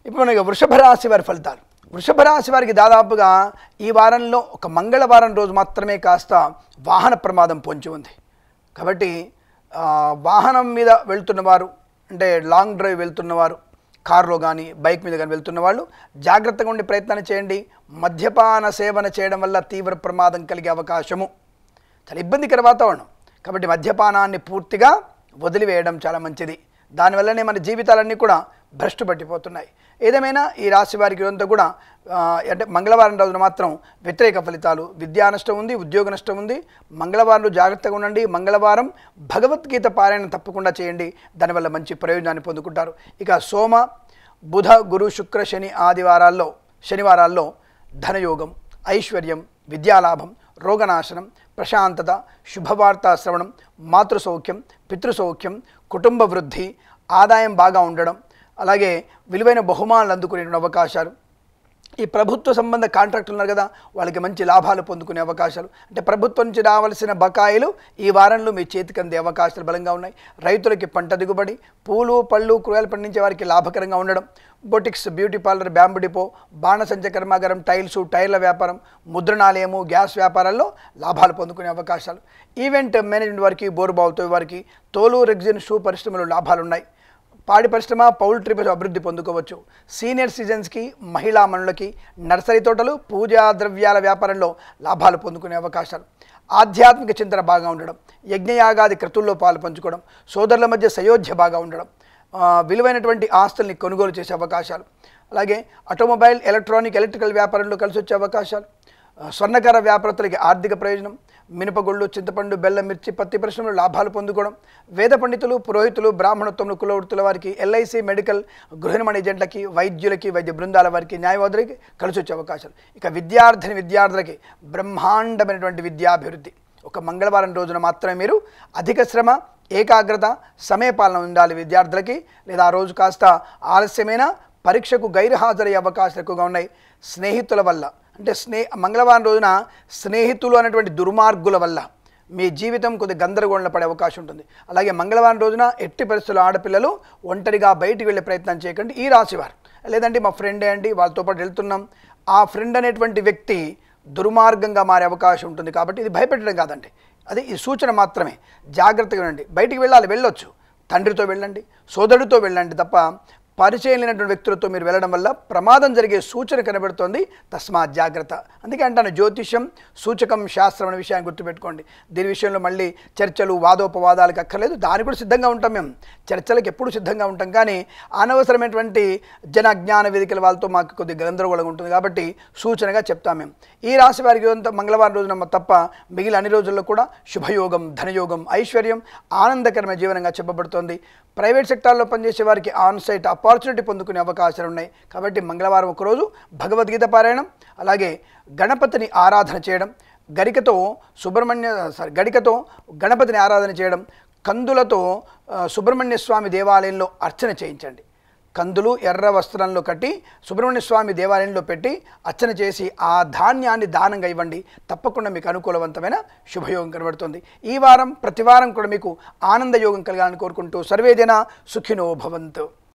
ఇప్పుడు మనకి వృషభ రాశి వారి ఫలితాలు వృషభ రాశి వారికి దాదాపుగా ఈ వారంలో ఒక మంగళవారం రోజు మాత్రమే కాస్త వాహన ప్రమాదం పొంచి ఉంది కాబట్టి ఆ, వాహనం మీద వెళ్తున్నవారు అంటే లాంగ్ డ్రైవ్ వెళ్తున్నవారు కారులో కానీ బైక్ మీద కానీ వెళ్తున్న వాళ్ళు జాగ్రత్తగా ఉండి ప్రయత్నాన్ని చేయండి మద్యపాన సేవన చేయడం వల్ల తీవ్ర ప్రమాదం కలిగే అవకాశము చాలా ఇబ్బందికర వాతావరణం కాబట్టి మద్యపానాన్ని పూర్తిగా వదిలివేయడం చాలా మంచిది దానివల్లనే మన జీవితాలన్నీ కూడా భ్రష్టు పట్టిపోతున్నాయి ఏదేమైనా ఈ రాశి వారికి అంతా కూడా ఆ, అంటే మంగళవారం రోజున మాత్రం వ్యతిరేక ఫలితాలు విద్యా నష్టం ఉంది ఉద్యోగ నష్టం ఉంది మంగళవారం రోజు జాగ్రత్తగా ఉండండి మంగళవారం భగవద్గీత పారాయణం తప్పకుండా చేయండి దానివల్ల మంచి ప్రయోజనాన్ని పొందుకుంటారు ఇక సోమ బుధ గురు శుక్ర శని ఆదివారాల్లో శనివారాల్లో ధనయోగం ఐశ్వర్యం విద్యాలాభం రోగనాశనం ప్రశాంతత శుభవార్తా శ్రవణం మాతృసౌఖ్యం పితృసౌఖ్యం కుటుంబ వృద్ధి ఆదాయం బాగా ఉండడం అలాగే విలువైన బహుమానాలు అందుకునే అవకాశాలు ఈ ప్రభుత్వ సంబంధ కాంట్రాక్టులు ఉన్నారు కదా వాళ్ళకి మంచి లాభాలు పొందుకునే అవకాశాలు అంటే ప్రభుత్వం నుంచి రావాల్సిన బకాయిలు ఈ వారంలో మీ చేతికి అందే అవకాశాలు బలంగా ఉన్నాయి రైతులకి పంట దిగుబడి పూలు పళ్ళు కూరగాయలు పండించే వారికి లాభకరంగా ఉండడం boutiques beauty parlour bamboo depot బాణసంచ కర్మాగారం టైల్స్ టైర్ల వ్యాపారం ముద్రణాలయము గ్యాస్ వ్యాపారాల్లో లాభాలు పొందుకునే అవకాశాలు ఈవెంట్ మేనేజ్మెంట్ వారికి బోరుబావుతో వారికి తోలు రెగ్జిన్ షూ పరిశ్రమలో లాభాలు ఉన్నాయి పాడి పరిశ్రమ పౌల్ట్రీ పరిశ్రమ అభివృద్ధి పొందుకోవచ్చు సీనియర్ సిటిజన్స్కి మహిళా మనులకి నర్సరీ తోటలు పూజా ద్రవ్యాల వ్యాపారంలో లాభాలు పొందుకునే అవకాశాలు ఆధ్యాత్మిక చింతన బాగా ఉండడం యజ్ఞయాగాది క్రతుల్లో పాలు పంచుకోవడం సోదరుల మధ్య సయోధ్య బాగా ఉండడం ఆ, విలువైనటువంటి ఆస్తుల్ని కొనుగోలు చేసే అవకాశాలు అలాగే ఆటోమొబైల్ ఎలక్ట్రానిక్ ఎలక్ట్రికల్ వ్యాపారంలో కలిసి వచ్చే అవకాశాలు ఆ, స్వర్ణకార వ్యాపారస్తులకి ఆర్థిక ప్రయోజనం మినపగుళ్ళు చింతపండు బెల్లం మిర్చి పత్తి పరిశ్రమలో లాభాలు పొందుకోవడం వేద పండితులు పురోహితులు బ్రాహ్మణత్వంలో కులవృత్తుల వారికి ఎల్ఐసి మెడికల్ గృహిణమణి ఏజెంట్లకి వైద్యులకి వైద్య బృందాల వారికి న్యాయవాదులకి కలిసి వచ్చే అవకాశాలు ఇక విద్యార్థిని విద్యార్థులకి బ్రహ్మాండమైనటువంటి విద్యాభివృద్ధి ఒక మంగళవారం రోజున మాత్రమే మీరు అధిక శ్రమ ఏకాగ్రత సమయపాలన ఉండాలి విద్యార్థులకి లేదా ఆ రోజు కాస్త ఆలస్యమైన పరీక్షకు గైర్హాజరయ్యే అవకాశాలు ఎక్కువగా ఉన్నాయి స్నేహితుల వల్ల అంటే స్నే మంగళవారం రోజున స్నేహితులు అనేటువంటి దుర్మార్గుల వల్ల మీ జీవితం కొద్ది గందరగోళంలో పడే అవకాశం ఉంటుంది అలాగే మంగళవారం రోజున ఎట్టి పరిస్థితుల్లో ఆడపిల్లలు ఒంటరిగా బయటికి వెళ్ళే ప్రయత్నం చేయకండి ఈ రాశివారు లేదంటే మా ఫ్రెండే అండి వాళ్ళతో పాటు వెళ్తున్నాం ఆ ఫ్రెండ్ అనేటువంటి వ్యక్తి దుర్మార్గంగా మారే అవకాశం ఉంటుంది కాబట్టి ఇది భయపెట్టడం కాదండి అది ఈ సూచన మాత్రమే జాగ్రత్తగా ఉండండి బయటికి వెళ్ళాలి వెళ్ళొచ్చు తండ్రితో వెళ్ళండి సోదరుడితో వెళ్ళండి తప్ప పరిచయం లేనటువంటి వ్యక్తులతో మీరు వెళ్ళడం వల్ల ప్రమాదం జరిగే సూచన కనబడుతోంది తస్మాత్ జాగ్రత్త అందుకే అంటాను జ్యోతిష్యం సూచకం శాస్త్రం అనే విషయాన్ని గుర్తుపెట్టుకోండి దీని విషయంలో మళ్ళీ చర్చలు వాదోపవాదాలకు అక్కర్లేదు దానికి కూడా సిద్ధంగా ఉంటాం మేము చర్చలకు ఎప్పుడు సిద్ధంగా ఉంటాం కానీ అనవసరమైనటువంటి జన జ్ఞాన వేదికల వాళ్ళతో మాకు కొద్దిగా గందరగోళంగా ఉంటుంది కాబట్టి సూచనగా చెప్తాం మేము ఈ రాశి వారికి అంతా మంగళవారం రోజున తప్ప మిగిలిన అన్ని రోజుల్లో కూడా శుభయోగం ధనయోగం ఐశ్వర్యం ఆనందకరమైన జీవనంగా చెప్పబడుతోంది ప్రైవేట్ సెక్టార్లో పనిచేసే వారికి ఆన్ సైట్ ఆపర్చునిటీ పొందుకునే అవకాశాలు ఉన్నాయి కాబట్టి మంగళవారం ఒకరోజు భగవద్గీత పారాయణం అలాగే గణపతిని ఆరాధన చేయడం గరికతో సుబ్రహ్మణ్య సారీ గడికతో గణపతిని ఆరాధన చేయడం కందులతో ఆ, సుబ్రహ్మణ్య స్వామి దేవాలయంలో అర్చన చేయించండి కందులు ఎర్ర వస్త్రంలో కట్టి సుబ్రహ్మణ్య స్వామి దేవాలయంలో పెట్టి అర్చన చేసి ఆ ధాన్యాన్ని దానంగా ఇవ్వండి తప్పకుండా మీకు అనుకూలవంతమైన శుభయోగం కనబడుతుంది ఈ వారం ప్రతి వారం కూడా మీకు ఆనందయోగం కలగాలని కోరుకుంటూ సర్వేజన సుఖినో భవంతు